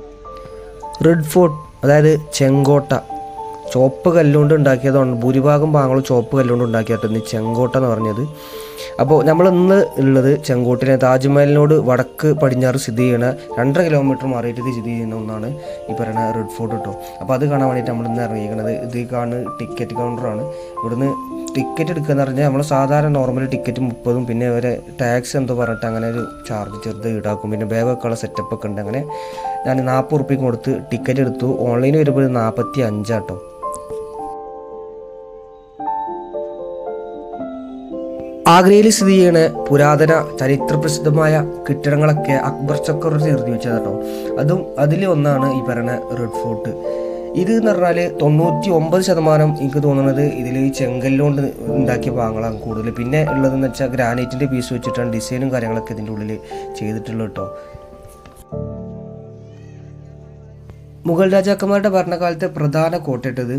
Red fort അതായത് ചെങ്കോട്ട ചുവപ്പ് കല്ലുകൊണ്ട് ഉണ്ടാക്കിയതാണ് ഭൂരിഭാഗം ഭാഗങ്ങളും ചുവപ്പ് കല്ലുകൊണ്ട് ഉണ്ടാക്കിയിട്ടുണ്ട് ഈ ചെങ്കോട്ട എന്ന് പറഞ്ഞത് അപ്പോൾ നമ്മൾ ഇന്ന് ഉള്ളത് ചെങ്കോട്ടിലെ താജ്മഹലിനോട് വടക്ക് പടിഞ്ഞാറ് സ്ഥിതി ചെയ്യണ രണ്ടര കിലോമീറ്റർ മാറിയിട്ട് ഇത് സ്ഥിതി ചെയ്യുന്ന ഒന്നാണ് ഈ പറയുന്ന റെഡ് ഫോർട്ട് കേട്ടോ അപ്പോൾ അത് കാണാൻ വേണ്ടിയിട്ട് നമ്മൾ ഇന്ന് ഇറങ്ങിയിരിക്കുന്നത് ഇത് കാണുന്ന ടിക്കറ്റ് കൗണ്ടറാണ് ഇവിടുന്ന് ടിക്കറ്റ് എടുക്കുക എന്ന് പറഞ്ഞാൽ നമ്മൾ സാധാരണ നോർമൽ ടിക്കറ്റ് മുപ്പതും പിന്നെ അവരെ ടാക്സ് എന്തോ പറഞ്ഞിട്ട് അങ്ങനെ ഒരു ചാർജ് ചെറുത് ഈടാക്കും പിന്നെ ബാഗ് വെക്കാനുള്ള സെറ്റപ്പ് ഒക്കെ ഉണ്ട് അങ്ങനെ ഞാൻ നാൽപ്പത് റുപ്യക്ക് കൊടുത്ത് ടിക്കറ്റ് എടുത്തു ഓൺലൈനിൽ വരുമ്പോൾ നാൽപ്പത്തി അഞ്ചാട്ടോ ആഗ്രയിൽ സ്ഥിതി ചെയ്യണ പുരാതന ചരിത്രപ്രസിദ്ധമായ കെട്ടിടങ്ങളൊക്കെ അക്ബർ ചക്രവർത്തി നിർത്തി വെച്ചത് കേട്ടോ അതും അതിൽ ഒന്നാണ് ഈ പറയുന്ന റെഡ് ഫോർട്ട് ഇത് എന്ന് പറഞ്ഞാൽ തൊണ്ണൂറ്റി ഒമ്പത് ശതമാനം എനിക്ക് തോന്നുന്നത് ഇതിൽ ചെങ്കല്ലുകൊണ്ട് ഉണ്ടാക്കിയ ഭാഗങ്ങളാണ് കൂടുതൽ പിന്നെ ഉള്ളതെന്ന് വെച്ചാൽ ഗ്രാനൈറ്റിൻ്റെ പീസ് വെച്ചിട്ടാണ് ഡിസൈനും കാര്യങ്ങളൊക്കെ ഇതിൻ്റെ ഉള്ളിൽ ചെയ്തിട്ടുള്ളത് കേട്ടോ മുഗൾ രാജാക്കന്മാരുടെ ഭരണകാലത്തെ പ്രധാന കോട്ടയിട്ടത്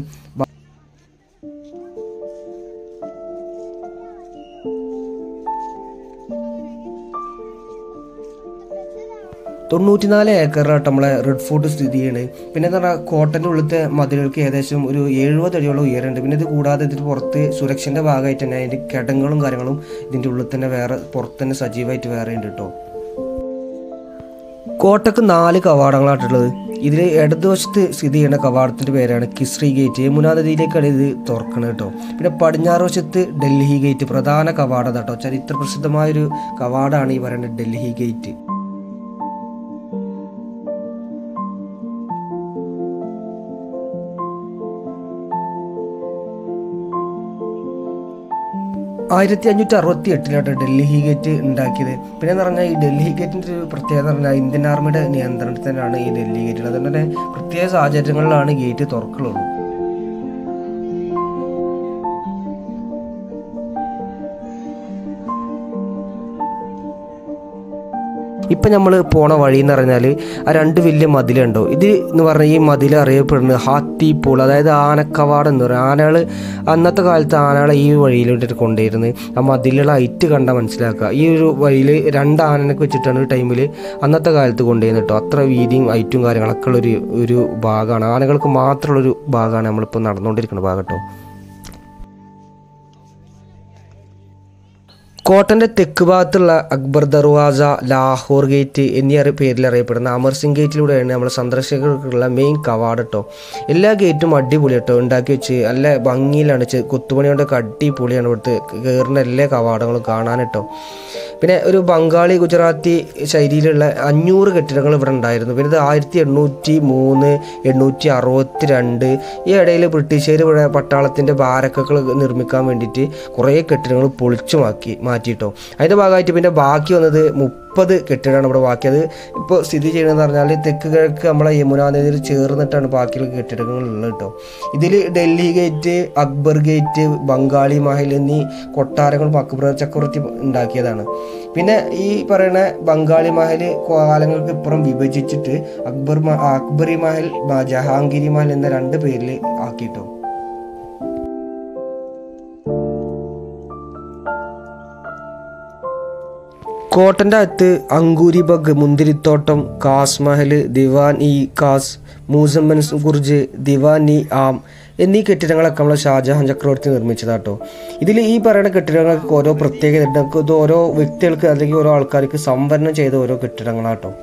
തൊണ്ണൂറ്റിനാല് ഏക്കറിലായിട്ട് നമ്മളെ റെഡ് ഫോർട്ട് സ്ഥിതി ചെയ്യണത് പിന്നെ എന്താ പറയുക കോട്ടൻ്റെ ഉള്ളിലത്തെ മതിലുകൾക്ക് ഏകദേശം ഒരു എഴുപത് അടിയോളം ഉയരമുണ്ട് പിന്നെ ഇത് കൂടാതെ ഇതിന് പുറത്ത് സുരക്ഷൻ്റെ ഭാഗമായിട്ട് തന്നെ അതിൻ്റെ കിടങ്ങളും കാര്യങ്ങളും ഇതിൻ്റെ ഉള്ളിൽ തന്നെ വേറെ പുറത്ത് തന്നെ സജീവമായിട്ട് വേറെ ഉണ്ട് കേട്ടോ കോട്ടക്ക് നാല് കവാടങ്ങളായിട്ടുള്ളത് ഇതിൽ ഇടതുവശത്ത് സ്ഥിതി ചെയ്യുന്ന കവാടത്തിൻ്റെ പേരാണ് കിസ്രി ഗേറ്റ് യമുനാ നദിയിലേക്കാണ് ഇത് തുറക്കുന്നത് കേട്ടോ പിന്നെ പടിഞ്ഞാറ് വശത്ത് ഡൽഹി ഗേറ്റ് പ്രധാന കവാടം കേട്ടോ ചരിത്ര പ്രസിദ്ധമായൊരു കവാടമാണ് ഈ പറയുന്നത് ഡൽഹി ഗേറ്റ് ആയിരത്തി അഞ്ഞൂറ്റി അറുപത്തി എട്ടിലാണ് ഡൽഹി ഗേറ്റ് ഉണ്ടാക്കിയത് പിന്നെ എന്ന് പറഞ്ഞാൽ ഈ ഡൽഹി ഗേറ്റിൻ്റെ ഒരു പ്രത്യേകത എന്ന് പറഞ്ഞാൽ ഇന്ത്യൻ ആർമിയുടെ നിയന്ത്രണത്തിലാണ് ഈ ഡൽഹി ഗേറ്റ് അതുകൊണ്ട് തന്നെ പ്രത്യേക സാഹചര്യങ്ങളിലാണ് ഗേറ്റ് തുറക്കുള്ളൂ ഇപ്പം നമ്മൾ പോണ വഴി എന്ന് പറഞ്ഞാൽ ആ രണ്ട് വലിയ മതിലുണ്ടോ ഇത് എന്ന് പറഞ്ഞാൽ ഈ മതിൽ അറിയപ്പെടുന്നത് ഹാത്തി പൂൾ അതായത് ആനക്കവാടം എന്ന് പറയും ആനകൾ അന്നത്തെ കാലത്ത് ആനകളെ ഈ വഴിയിലോട്ട് കൊണ്ടുവരുന്നത് ആ മതിലുള്ള ഹൈറ്റ് കണ്ടാൽ മനസ്സിലാക്കുക ഈ ഒരു വഴിയിൽ രണ്ട് ആനനൊക്കെ വെച്ചിട്ടാണ് ടൈമിൽ അന്നത്തെ കാലത്ത് കൊണ്ടുവരുന്നത് കേട്ടോ അത്ര വീതിയും ഹൈറ്റും കാര്യങ്ങളൊക്കെ ഉള്ളൊരു ഒരു ഭാഗമാണ് ആനകൾക്ക് മാത്രമുള്ളൊരു ഭാഗമാണ് നമ്മളിപ്പോൾ നടന്നുകൊണ്ടിരിക്കുന്ന ഭാഗം കേട്ടോ കോട്ടൻ്റെ തെക്ക് ഭാഗത്തുള്ള അക്ബർ ദർവാസ ലാഹോർ ഗേറ്റ് എന്നീ അറി പേരിൽ അറിയപ്പെടുന്ന അമർ സിംഗ് ഗേറ്റിലൂടെയാണ് നമ്മൾ സന്ദർശകർക്കുള്ള മെയിൻ കവാട് കേട്ടോ എല്ലാ ഗേറ്റും അടിപൊളി കേട്ടോ ഉണ്ടാക്കി വെച്ച് നല്ല ഭംഗിയിലാണ് ചെ- കൊത്തുപണി കൊണ്ടൊക്കെ അടിപൊളിയാണ് ഇവിടുത്തെ കയറുന്ന എല്ലാ കവാടങ്ങളും കാണാൻ കേട്ടോ പിന്നെ ഒരു ബംഗാളി ഗുജറാത്തി ശൈലിയിലുള്ള അഞ്ഞൂറ് കെട്ടിടങ്ങൾ ഇവിടെ ഉണ്ടായിരുന്നു പിന്നെ ഇത് ആയിരത്തി എണ്ണൂറ്റി മൂന്ന് എണ്ണൂറ്റി അറുപത്തി രണ്ട് ഈ ഇടയിൽ ബ്രിട്ടീഷുകാർ ഇവിടെ പട്ടാളത്തിൻ്റെ ബാരക്കുകൾ നിർമ്മിക്കാൻ വേണ്ടിയിട്ട് കുറേ കെട്ടിടങ്ങൾ പൊളിച്ചു മാക്കി മാറ്റിയിട്ടോ അതിൻ്റെ ഭാഗമായിട്ട് പിന്നെ ബാക്കി വന്നത് മുപ്പത് കെട്ടിടമാണ് ഇവിടെ ബാക്കി അത് ഇപ്പോൾ സ്ഥിതി ചെയ്യണമെന്ന് പറഞ്ഞാൽ തെക്ക് കിഴക്ക് നമ്മളെ യമുനാ നദിയിൽ ചേർന്നിട്ടാണ് ബാക്കിയുള്ള കെട്ടിടങ്ങൾ ഉള്ളത് കേട്ടോ ഇതിൽ ഡൽഹി ഗേറ്റ് അക്ബർ ഗേറ്റ് ബംഗാളി മഹൽ എന്നീ കൊട്ടാരങ്ങളും അക്ബർ ചക്രവർത്തി ഉണ്ടാക്കിയതാണ് പിന്നെ ഈ പറയുന്ന ബംഗാളി മഹൽ കാലങ്ങൾക്ക് ഇപ്പുറം വിഭജിച്ചിട്ട് അക്ബർ മ- അക്ബറി മഹൽ ബ- ജഹാംഗീരി മഹൽ എന്ന രണ്ട് പേരിൽ ആക്കിയിട്ടോ കോട്ടൻ്റെ അകത്ത് അങ്കൂരി ബഗ് മുന്തിരിത്തോട്ടം കാസ് മഹൽ ദിവാൻ ഇ കാസ് മൂസമ്മൻ കുർജ് ദിവാൻ ഇ ആം എന്നീ കെട്ടിടങ്ങളൊക്കെ നമ്മളെ ഷാജഹാൻ ചക്രവർത്തി നിർമ്മിച്ചതാട്ടോ ഇതിൽ ഈ പറയുന്ന കെട്ടിടങ്ങൾക്ക് ഓരോ പ്രത്യേകത ഉണ്ട്. നമുക്ക് ഇത് ഓരോ വ്യക്തികൾക്ക് അല്ലെങ്കിൽ ഓരോ ആൾക്കാർക്ക് സംവരണം ചെയ്ത ഓരോ കെട്ടിടങ്ങളാട്ടോ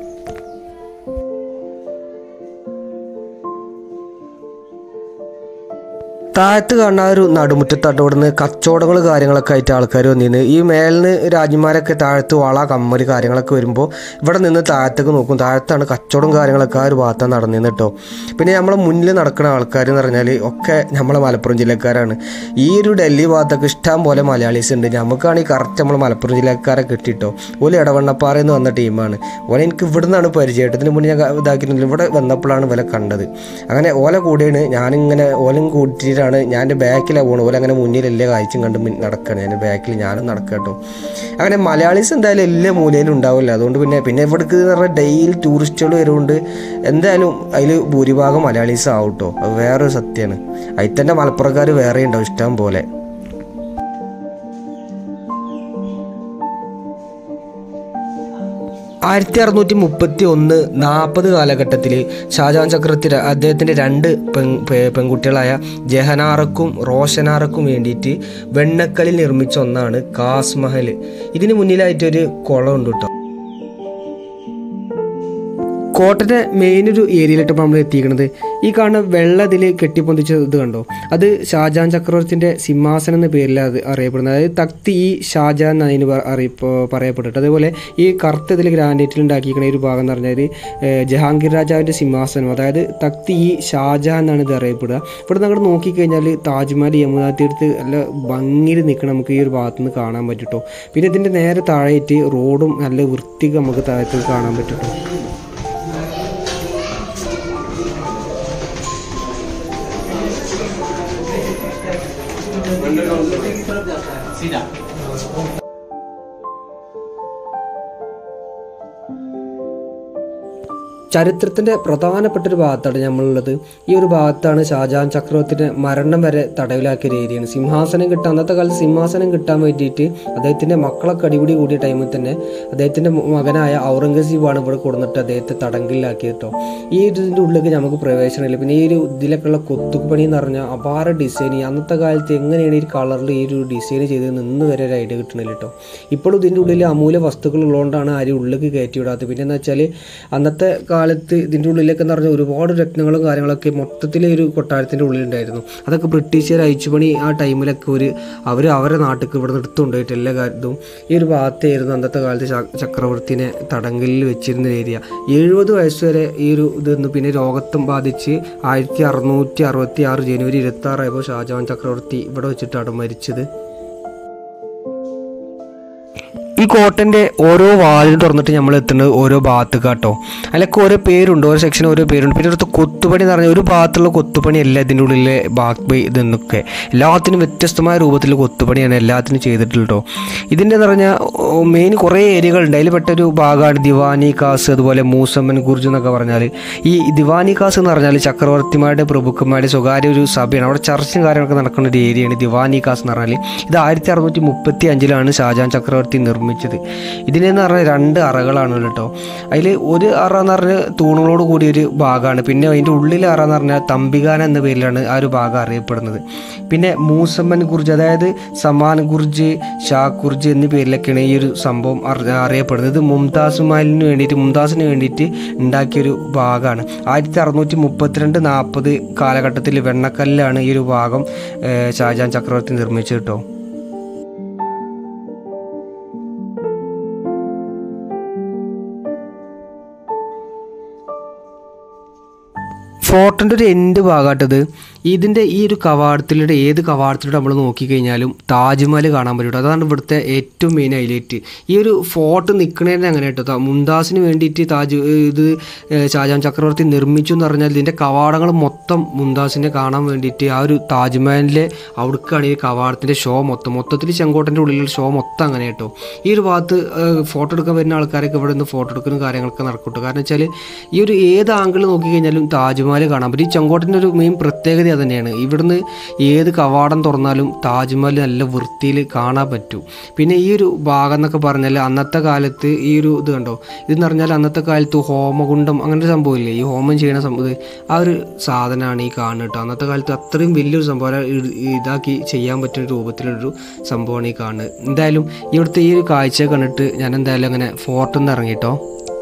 താഴത്ത് കാണുന്ന ആ ഒരു നടുമുറ്റത്താട്ട് ഇവിടുന്ന് കച്ചവടങ്ങൾ കാര്യങ്ങളൊക്കെ ആയിട്ട് ആൾക്കാർ വന്നിരുന്നു ഈ മേലിന് രാജ്യന്മാരൊക്കെ താഴത്ത് വള കമ്മല് കാര്യങ്ങളൊക്കെ വരുമ്പോൾ ഇവിടെ നിന്ന് താഴത്തേക്ക് നോക്കും താഴത്താണ് കച്ചവടം കാര്യങ്ങളൊക്കെ ആ ഒരു ഭാഗത്താണ് നടന്നിരുന്നത് കേട്ടോ പിന്നെ നമ്മളെ മുന്നിൽ നടക്കുന്ന ആൾക്കാർ എന്ന് പറഞ്ഞാൽ ഒക്കെ നമ്മളെ മലപ്പുറം ജില്ലക്കാരാണ് ഈ ഒരു ഡൽഹി ഭാഗത്തൊക്കെ ഇഷ്ടം പോലെ മലയാളീസ് ഉണ്ട് നമുക്കാണെങ്കിൽ കറക്റ്റ് നമ്മൾ മലപ്പുറം ജില്ലക്കാരെ കിട്ടിട്ടോ ഓല് ഇടവണ്ണപ്പാറയിൽ നിന്ന് വന്ന ടീമാണ് ഓല എനിക്ക് ഇവിടെ നിന്നാണ് പരിചയമായിട്ട് ഇതിന് മുന്നേ ഞാൻ ഇതാക്കിയിട്ടില്ല ഇവിടെ വന്നപ്പോഴാണ് ഇവരെ കണ്ടത് അങ്ങനെ ഓല കൂടെയാണ് ഞാനിങ്ങനെ ഓലും കൂട്ടിയിട്ടാണ് ഞാൻ എൻ്റെ ബാക്കിലാണ് പോകുന്നത് ഓല അങ്ങനെ മുന്നിൽ എല്ലാ കാഴ്ചയും കണ്ട് മുൻ- നടക്കുകയാണ് ഞാൻ ബാക്കിൽ ഞാനും നടക്കുക കേട്ടോ അങ്ങനെ മലയാളീസ് എന്തായാലും എല്ലാ മൂലയിലും ഉണ്ടാവില്ല അതുകൊണ്ട് പിന്നെ പിന്നെ ഇവിടേക്ക് എന്ന് പറഞ്ഞാൽ ഡെയിലി ടൂറിസ്റ്റുകൾ വരുന്നുണ്ട് എന്തായാലും അതിൽ ഭൂരിഭാഗം മലയാളീസ് ആവും കേട്ടോ അത് വേറൊരു സത്യമാണ് അതിൽ തന്നെ മലപ്പുറക്കാർ വേറെ ഉണ്ടാവും ഇഷ്ടം പോലെ ആയിരത്തി അറുന്നൂറ്റി മുപ്പത്തി ഒന്ന് നാൽപ്പത് കാലഘട്ടത്തിൽ ഷാജഹാൻ ചക്രവർത്തി ര- അദ്ദേഹത്തിൻ്റെ രണ്ട് പെൺ പെ- പെൺകുട്ടികളായ ജഹനാറക്കും റോഷനാറക്കും വേണ്ടിയിട്ട് വെണ്ണക്കലിൽ നിർമ്മിച്ച ഒന്നാണ് കാസ് മഹൽ ഇതിന് മുന്നിലായിട്ടൊരു കുളമുണ്ട് കേട്ടോ കോട്ടൻ്റെ മെയിൻ ഒരു ഏരിയയിലിട്ട് ഇപ്പോൾ നമ്മൾ എത്തിയിരിക്കുന്നത് ഈ കാണുന്ന വെള്ള ഇതിൽ കെട്ടിപ്പൊന്തിച്ച ഇത് കണ്ടോ അത് ഷാജഹാൻ ചക്രവർത്തിൻ്റെ സിംഹാസനം എന്ന പേരിൽ അത് അറിയപ്പെടുന്നത് അതായത് തക്തി ഈ ഷാജഹാൻ എന്നാണ് അതിന് പ- അറിയിപ്പ് പറയപ്പെട്ടിട്ട് അതേപോലെ ഈ കറുത്ത ഇതിൽ ഗ്രാനൈറ്റിൽ ഉണ്ടാക്കിയിരിക്കുന്ന ഒരു ഭാഗം എന്ന് പറഞ്ഞാൽ ഏഹ്, ജഹാംഗീർ രാജാവിൻ്റെ സിംഹാസനം അതായത് തക്തി ഈ ഷാജഹാൻ എന്നാണ് ഇത് അറിയപ്പെടുക ഇവിടെ നമ്മൾ നോക്കിക്കഴിഞ്ഞാൽ താജ്മഹൽ യമുനാ തീർത്ത് നല്ല ഭംഗിയിൽ നിൽക്കണം നമുക്ക് ഈ ഒരു ഭാഗത്ത് നിന്ന് കാണാൻ പറ്റുട്ടോ പിന്നെ ഇതിൻ്റെ നേരെ താഴെയായിട്ട് റോഡും നല്ല വൃത്തിക്ക് നമുക്ക് താഴത്ത് കാണാൻ പറ്റുട്ടോ ചരിത്രത്തിൻ്റെ പ്രധാനപ്പെട്ട ഒരു ഭാഗത്താണ് നമ്മളുള്ളത് ഈ ഒരു ഭാഗത്താണ് ഷാജഹാൻ ചക്രവർത്തിൻ്റെ മരണം വരെ തടവിലാക്കിയ ഒരു ഏരിയയാണ് സിംഹാസനം കിട്ടാൻ അന്നത്തെ കാലത്ത് സിംഹാസനം കിട്ടാൻ വേണ്ടിയിട്ട് അദ്ദേഹത്തിൻ്റെ മക്കളൊക്കെ അടിപിടി കൂടിയ ടൈമിൽ തന്നെ അദ്ദേഹത്തിൻ്റെ മകനായ ഔറംഗസീബാണ് ഇവിടെ കൊടുന്നിട്ട് അദ്ദേഹത്തെ തടങ്കലിലാക്കിയത് കേട്ടോ ഈ ഒരു ഇതിൻ്റെ ഉള്ളിലേക്ക് നമുക്ക് പ്രവേശനമില്ല പിന്നെ ഈ ഒരു ഇതിലൊക്കെയുള്ള കൊത്തുപണി എന്ന് പറഞ്ഞാൽ അപാര ഡിസൈൻ അന്നത്തെ കാലത്ത് എങ്ങനെയാണ് ഈ കളറിൽ ഈ ഒരു ഡിസൈൻ ചെയ്തതെന്ന് ഇന്ന് വരെ ഒരു ഐഡിയ കിട്ടണില്ല കേട്ടോ ഇപ്പോഴും ഇതിൻ്റെ ഉള്ളിൽ അമൂല്യ വസ്തുക്കൾ ഉള്ളതുകൊണ്ടാണ് ആരും ഉള്ളിലേക്ക് കയറ്റി വിടാത്തത് പിന്നെ എന്താ വെച്ചാൽ അന്നത്തെ കാലത്ത് ഇതിൻ്റെ ഉള്ളിലേക്ക് എന്ന് പറഞ്ഞാൽ ഒരുപാട് രത്നങ്ങളും കാര്യങ്ങളൊക്കെ മൊത്തത്തിൽ ഒരു കൊട്ടാരത്തിൻ്റെ ഉള്ളിലുണ്ടായിരുന്നു അതൊക്കെ ബ്രിട്ടീഷുകാർ അയച്ചുപണി ആ ടൈമിലൊക്കെ ഒരു അവർ അവരെ നാട്ടിലേക്ക് ഇവിടെ നിന്ന് എടുത്തുകൊണ്ടുപോയിട്ട് എല്ലാ കാര്യത്തും ഈ ഒരു ഭാഗത്തായിരുന്നു അന്നത്തെ കാലത്ത് ച- ചക്രവർത്തിനെ തടങ്കലിൽ വെച്ചിരുന്ന ഏരിയ എഴുപത് വയസ്സ് വരെ ഈ ഒരു ഇതൊന്ന് പിന്നെ രോഗത്തും ബാധിച്ച് ആയിരത്തി അറുന്നൂറ്റി അറുപത്തി ആറ് ജനുവരി ഇരുപത്തി ആറായപ്പോൾ ഷാജഹാൻ ചക്രവർത്തി ഇവിടെ വെച്ചിട്ടാണ് മരിച്ചത് ഈ കോട്ടൻ്റെ ഓരോ വാതിലും തുറന്നിട്ട് നമ്മൾ എത്തുന്നത് ഓരോ ഭാഗത്ത് കേട്ടോ അതിലൊക്കെ ഓരോ പേരുണ്ട് ഓരോ സെക്ഷൻ ഓരോ പേരുണ്ട് പിന്നെ അടുത്ത് കൊത്തുപണി എന്ന് പറഞ്ഞാൽ ഒരു ഭാഗത്തുള്ള കൊത്തുപണി അല്ല ഇതിൻ്റെ ഉള്ളിലെ ബാക്കി ഇതെന്നൊക്കെ എല്ലാത്തിനും വ്യത്യസ്തമായ രൂപത്തിൽ കൊത്തുപണിയാണ് എല്ലാത്തിനും ചെയ്തിട്ടുള്ളത് കേട്ടോ ഇതിൻ്റെ എന്ന് പറഞ്ഞാൽ മെയിൻ കുറേ ഏരിയകളുണ്ട് അതിൽ പെട്ടൊരു ഭാഗമാണ് ദിവാനി കാസ് അതുപോലെ മൂസമ്മൻ ഗുർജ് എന്നൊക്കെ പറഞ്ഞാൽ ഈ ദിവാനി കാസ് എന്ന് പറഞ്ഞാൽ ചക്രവർത്തിമാരുടെ പ്രഭുക്കന്മാരുടെ സ്വകാര്യ ഒരു സഭയാണ് അവിടെ ചർച്ചയും കാര്യങ്ങളൊക്കെ നടക്കുന്ന ഒരു ഏരിയയാണ് ദിവാനി കാസ് എന്ന് പറഞ്ഞാൽ ഇത് ആയിരത്തി അറുന്നൂറ്റി മുപ്പത്തി അഞ്ചിലാണ് ഷാജഹാൻ ചക്രവർത്തി നിർമ്മിച്ചത് ഇതിനെന്ന് പറഞ്ഞാൽ രണ്ട് അറകളാണ് കേട്ടോ അതിൽ ഒരു അറ എന്ന് പറഞ്ഞാൽ തൂണുകളോട് കൂടിയ ഒരു ഭാഗമാണ് പിന്നെ അതിൻ്റെ ഉള്ളിലെ അറ എന്ന് പറഞ്ഞാൽ തമ്പികാന എന്ന പേരിലാണ് ആ ഒരു ഭാഗം അറിയപ്പെടുന്നത് പിന്നെ മൂസമ്മൻ ഗുർജ് അതായത് സമാൻ ഗുർജ് ഷാ ഗുർജ് എന്നീ പേരിലൊക്കെയാണ് ഈ ഒരു സംഭവം അറി- അറിയപ്പെടുന്നത് ഇത് മുംതാസ് മഹലിന് വേണ്ടിയിട്ട് മുംതാസിന് വേണ്ടിയിട്ട് ഉണ്ടാക്കിയൊരു ഭാഗമാണ് ആയിരത്തി അറുന്നൂറ്റി മുപ്പത്തിരണ്ട് നാൽപ്പത് കാലഘട്ടത്തിൽ വെണ്ണക്കല്ലാണ് ഈ ഒരു ഭാഗം ഏഹ്, ഷാജഹാൻ ചക്രവർത്തി നിർമ്മിച്ചത് കേട്ടോ ഫോട്ടോൻ്റെ ഒരു എൻഡ് ഭാഗമായിട്ടത് ഇതിൻ്റെ ഈ ഒരു കവാടത്തിലൂടെ ഏത് കവാടത്തിലൂടെ നമ്മൾ നോക്കിക്കഴിഞ്ഞാലും താജ്മഹൽ കാണാൻ പറ്റും അതാണ് ഇവിടുത്തെ ഏറ്റവും മെയിൻ ഹൈലൈറ്റ് ഈ ഒരു ഫോർട്ട് നിൽക്കണേനെ അങ്ങനെ കേട്ടോ ത- മുംതാസിന് വേണ്ടിയിട്ട് താജ് ഇത് ഏഹ് ഷാജഹാൻ ചക്രവർത്തി നിർമ്മിച്ചു എന്ന് പറഞ്ഞാൽ ഇതിൻ്റെ കവാടങ്ങൾ മൊത്തം മുംതാസിനെ കാണാൻ വേണ്ടിയിട്ട് ആ ഒരു താജ്മഹലിലെ അവിടേക്കാണ് ഈ കവാടത്തിൻ്റെ ഷോ മൊത്തം മൊത്തത്തിൽ ചെങ്കോട്ടൻ്റെ ഉള്ളിലുള്ള ഷോ മൊത്തം അങ്ങനെ കേട്ടോ ഈ ഒരു ഭാഗത്ത് ഫോട്ടോ എടുക്കാൻ വരുന്ന ആൾക്കാരൊക്കെ ഇവിടെ നിന്ന് ഫോട്ടോ എടുക്കുന്ന കാര്യങ്ങളൊക്കെ നടക്കട്ടെ കാരണം വെച്ചാൽ ഈ ഒരു ഏത് ആംഗിൾ നോക്കിക്കഴിഞ്ഞാലും താജ്മഹൽ കാണാൻ പറ്റും ഈ ചെങ്കോട്ടൻ്റെ ഒരു മെയിൻ പ്രത്യേകത അത് തന്നെയാണ് ഇവിടുന്ന് ഏത് കവാടം തുറന്നാലും താജ്മഹൽ നല്ല വൃത്തിയിൽ കാണാൻ പറ്റും പിന്നെ ഈ ഒരു ഭാഗം എന്നൊക്കെ പറഞ്ഞാൽ അന്നത്തെ കാലത്ത് ഈ ഒരു ഇത് കണ്ടോ ഇതെന്ന് പറഞ്ഞാൽ അന്നത്തെ കാലത്ത് ഹോമകുണ്ടം അങ്ങനെ ഒരു സംഭവമില്ലേ ഈ ഹോമം ചെയ്യണ സംഭവം ആ ഒരു സാധനമാണ് ഈ കാണുന്നത് കേട്ടോ അന്നത്തെ കാലത്ത് അത്രയും വലിയൊരു സംഭവം ഇ- ഇതാക്കി ചെയ്യാൻ പറ്റുന്ന രൂപത്തിലൊരു സംഭവമാണ് ഈ കാണുന്നത് എന്തായാലും ഇവിടുത്തെ ഈ ഒരു കാഴ്ച കണ്ടിട്ട് ഞാൻ എന്തായാലും അങ്ങനെ ഫോർട്ടിൽ നിന്ന് ഇറങ്ങിട്ടോ